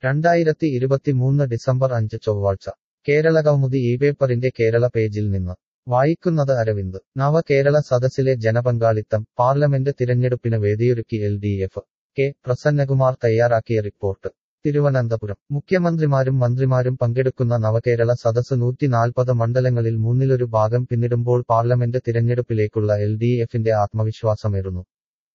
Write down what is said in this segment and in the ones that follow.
രണ്ടായിരത്തി ഇരുപത്തിമൂന്ന് ഡിസംബർ അഞ്ച് ചൊവ്വാഴ്ച കേരള കൗമുദി ഈ പേപ്പറിന്റെ കേരള പേജിൽ നിന്ന് വായിക്കുന്നത് അരവിന്ദ് നവകേരള സദസ്സിലെ ജനപങ്കാളിത്തം പാർലമെന്റ് തിരഞ്ഞെടുപ്പിന് വേദിയൊരുക്കി L D F K Prasannakumar തയ്യാറാക്കിയ റിപ്പോർട്ട് തിരുവനന്തപുരം മുഖ്യമന്ത്രിമാരും മന്ത്രിമാരും പങ്കെടുക്കുന്ന നവകേരള സദസ് നൂറ്റിനാൽപ്പത് മണ്ഡലങ്ങളിൽ മൂന്നിലൊരു ഭാഗം പിന്നിടുമ്പോൾ പാർലമെന്റ് തിരഞ്ഞെടുപ്പിലേക്കുള്ള എൽ ഡി എഫിന്റെ ആത്മവിശ്വാസമേറുന്നു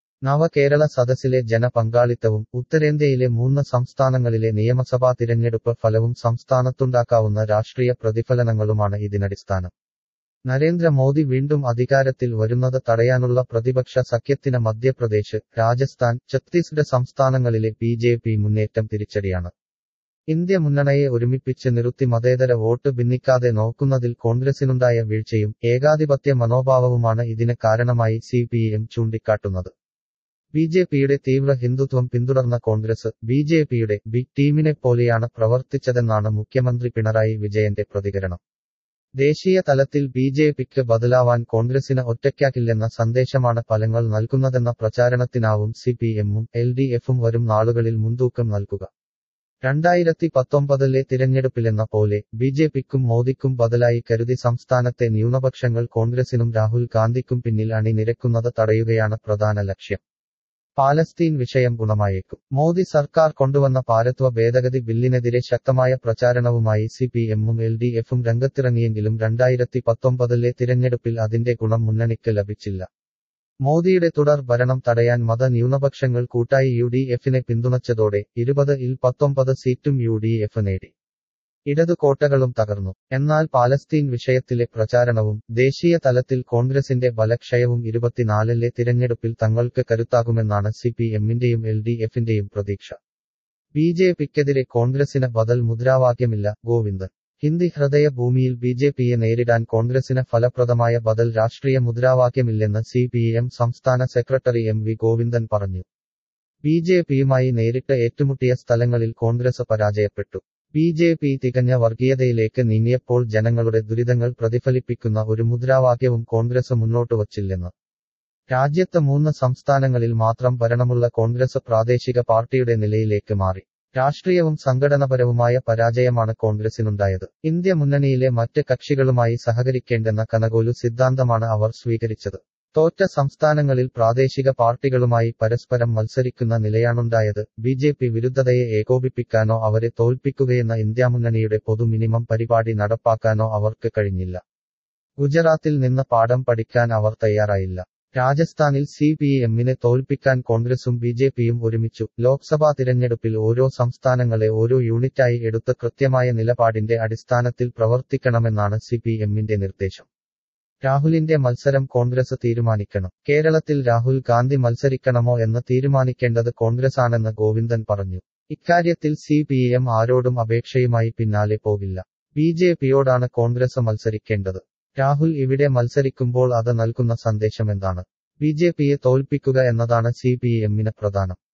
നവകേരള സദസ്സിലെ ജനപങ്കാളിത്തവും ഉത്തരേന്ത്യയിലെ മൂന്ന് സംസ്ഥാനങ്ങളിലെ നിയമസഭാ തിരഞ്ഞെടുപ്പ് ഫലവും സംസ്ഥാനത്തുണ്ടാക്കാവുന്ന രാഷ്ട്രീയ പ്രതിഫലനങ്ങളുമാണ് ഇതിനടിസ്ഥാനം നരേന്ദ്രമോദി വീണ്ടും അധികാരത്തിൽ വരുന്നത് തടയാനുള്ള പ്രതിപക്ഷ സഖ്യത്തിന് മധ്യപ്രദേശ് രാജസ്ഥാൻ ഛത്തീസ്ഗഡ് സംസ്ഥാനങ്ങളിലെ ബി ജെ പി മുന്നേറ്റം തിരിച്ചടിയാണ് ഇന്ത്യ മുന്നണിയെ ഒരുമിപ്പിച്ച് നിർത്തി മതേതര വോട്ട് ഭിന്നിക്കാതെ നോക്കുന്നതിൽ കോൺഗ്രസിനുണ്ടായ വീഴ്ചയും ഏകാധിപത്യ മനോഭാവവുമാണ് ഇതിന് കാരണമായി സി പി എം ചൂണ്ടിക്കാട്ടുന്നത് ബി ജെ പിയുടെ തീവ്ര ഹിന്ദുത്വം പിന്തുടർന്ന കോൺഗ്രസ് ബി ജെ പിയുടെ ബിഗ് ടീമിനെ പോലെയാണ് പ്രവർത്തിച്ചതെന്നാണ് മുഖ്യമന്ത്രി പിണറായി വിജയന്റെ പ്രതികരണം ദേശീയ തലത്തിൽ ബി ജെ പിക്ക് ബദലാവാൻ കോൺഗ്രസിന് ഒറ്റയ്ക്കാക്കില്ലെന്ന സന്ദേശമാണ് ഫലങ്ങൾ നൽകുന്നതെന്ന പ്രചാരണത്തിനാവും സി പി എമ്മും എൽ ഡി എഫും വരും നാളുകളിൽ മുൻതൂക്കം നൽകുക രണ്ടായിരത്തി പത്തൊമ്പതിലെ തിരഞ്ഞെടുപ്പിലെന്ന പോലെ ബി ജെ പിക്കും മോദിക്കും ബദലായി കരുതി സംസ്ഥാനത്തെ ന്യൂനപക്ഷങ്ങൾ കോൺഗ്രസിനും രാഹുൽ ഗാന്ധിക്കും പിന്നിൽ അണിനിരക്കുന്നത് തടയുകയാണ് പ്രധാന ലക്ഷ്യം പാലസ്തീൻ വിഷയം ഗുണമായേക്കും മോദി സർക്കാർ കൊണ്ടുവന്ന പാരത്വ ഭേദഗതി ബില്ലിനെതിരെ ശക്തമായ പ്രചാരണവുമായി സി പി എമ്മും എൽ ഡി എഫും രംഗത്തിറങ്ങിയെങ്കിലും രണ്ടായിരത്തി പത്തൊമ്പതിലെ തിരഞ്ഞെടുപ്പിൽ അതിന്റെ ഗുണം മുന്നണിക്ക് ലഭിച്ചില്ല മോദിയുടെ തുടർ ഭരണം തടയാൻ മത ന്യൂനപക്ഷങ്ങൾ കൂട്ടായി യു ഡി എഫിനെ പിന്തുണച്ചതോടെ ഇരുപത് ഇൽ പത്തൊമ്പത് സീറ്റും യു ഡി എഫ് നേടി ഇടതു കോട്ടകളും തകർന്നു എന്നാൽ പാലസ്തീൻ വിഷയത്തിലെ പ്രചാരണവും ദേശീയ തലത്തിൽ കോൺഗ്രസിന്റെ ബലക്ഷയവും ഇരുപത്തിനാലിലെ തിരഞ്ഞെടുപ്പിൽ തങ്ങൾക്ക് കരുത്താകുമെന്നാണ് സി പി എമ്മിന്റെയും എൽ ഡി എഫിന്റെയും പ്രതീക്ഷ ബി ജെ പിക്കെതിരെ കോൺഗ്രസിന് ബദൽ മുദ്രാവാക്യമില്ല ഗോവിന്ദൻ ഹിന്ദി ഹൃദയ ഭൂമിയിൽ ബി ജെ പിയെ നേരിടാൻ കോൺഗ്രസിന് ഫലപ്രദമായ ബദൽ രാഷ്ട്രീയ മുദ്രാവാക്യമില്ലെന്ന് സി പി എം സംസ്ഥാന സെക്രട്ടറി എം വി ഗോവിന്ദൻ പറഞ്ഞു ബി ജെ പിയുമായി നേരിട്ട് ഏറ്റുമുട്ടിയ സ്ഥലങ്ങളിൽ കോൺഗ്രസ് പരാജയപ്പെട്ടു ബി ജെ പി തികഞ്ഞ വർഗീയതയിലേക്ക് നീങ്ങിയപ്പോൾ ജനങ്ങളുടെ ദുരിതങ്ങൾ പ്രതിഫലിപ്പിക്കുന്ന ഒരു മുദ്രാവാക്യവും കോൺഗ്രസ് മുന്നോട്ട് വച്ചില്ലെന്ന് രാജ്യത്ത് മൂന്ന് സംസ്ഥാനങ്ങളിൽ മാത്രം ഭരണമുള്ള കോൺഗ്രസ് പ്രാദേശിക പാർട്ടിയുടെ നിലയിലേക്ക് മാറി രാഷ്ട്രീയവും സംഘടനപരവുമായ പരാജയമാണ് കോൺഗ്രസിനുണ്ടായത് ഇന്ത്യ മുന്നണിയിലെ മറ്റ് കക്ഷികളുമായി സഹകരിക്കേണ്ടെന്ന കനകോലു സിദ്ധാന്തമാണ് അവർ സ്വീകരിച്ചത് തോറ്റ സംസ്ഥാനങ്ങളിൽ പ്രാദേശിക പാർട്ടികളുമായി പരസ്പരം മത്സരിക്കുന്ന നിലയാണുണ്ടായത് ബി ജെ പി വിരുദ്ധതയെ ഏകോപിപ്പിക്കാനോ അവരെ തോൽപ്പിക്കുകയെന്ന ഇന്ത്യ മുന്നണിയുടെ പൊതു മിനിമം പരിപാടി നടപ്പാക്കാനോ അവർക്ക് കഴിഞ്ഞില്ല ഗുജറാത്തിൽ നിന്ന് പാഠം പഠിക്കാൻ അവർ തയ്യാറായില്ല രാജസ്ഥാനിൽ സി പി എമ്മിനെ തോൽപ്പിക്കാൻ കോൺഗ്രസും ബി ജെ പിയും ഒരുമിച്ചു ലോക്സഭാ തിരഞ്ഞെടുപ്പിൽ ഓരോ സംസ്ഥാനങ്ങളെ ഓരോ യൂണിറ്റായി എടുത്ത് കൃത്യമായ നിലപാടിന്റെ അടിസ്ഥാനത്തിൽ പ്രവർത്തിക്കണമെന്നാണ് സി പി എമ്മിന്റെ നിർദ്ദേശം രാഹുലിന്റെ മത്സരം കോൺഗ്രസ് തീരുമാനിക്കണം കേരളത്തിൽ രാഹുൽ ഗാന്ധി മത്സരിക്കണമോ എന്ന് തീരുമാനിക്കേണ്ടത് കോൺഗ്രസാണെന്ന് ഗോവിന്ദൻ പറഞ്ഞു ഇക്കാര്യത്തിൽ സി പി എം ആരോടും അപേക്ഷയുമായി പിന്നാലെ പോകില്ല ബി ജെ പിയോടാണ് കോൺഗ്രസ് മത്സരിക്കേണ്ടത് രാഹുൽ ഇവിടെ മത്സരിക്കുമ്പോൾ അത് നൽകുന്ന സന്ദേശമെന്താണ് ബി ജെ പിയെ തോൽപ്പിക്കുക എന്നതാണ് സി പി എമ്മിന് പ്രധാനം